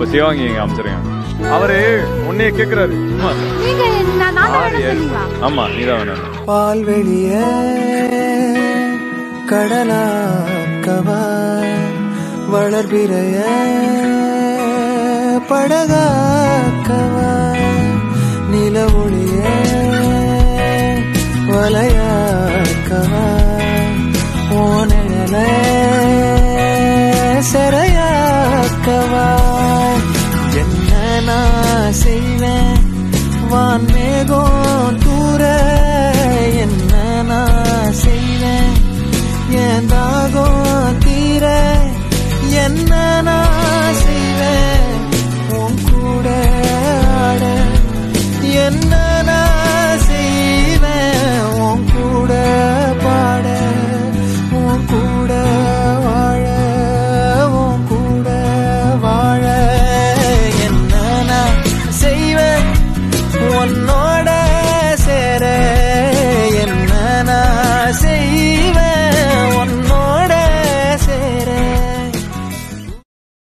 இப்ப சிவாங்கி இங்க அமைச்சிருங்க அவரு உன்னைய கேக்குறாரு சும்மா நீங்க நான் நான் தான் ஆறு வேணும் ஏழு. சொன்னீங்களா ஆமா நீதான் வேணும் பால்வெளிய கடலாக்கவா வளர்பிறைய படகாக்கவா நில ஒளிய வலையாக்கவா ஓனல சிறையாக்கவா என்ன நான் செய்வேன் வான்மேகம் தூர என்ன நான் செய்வேன் என் தாகம் தீர என்ன நான் செய்வேன் உன் கூட ஆட என்ன நான் செய்வேன் உன் கூட பாட உன் கூட வாழ உன் கூட வாழ என்ன நான் செய்வேன் உன்னோட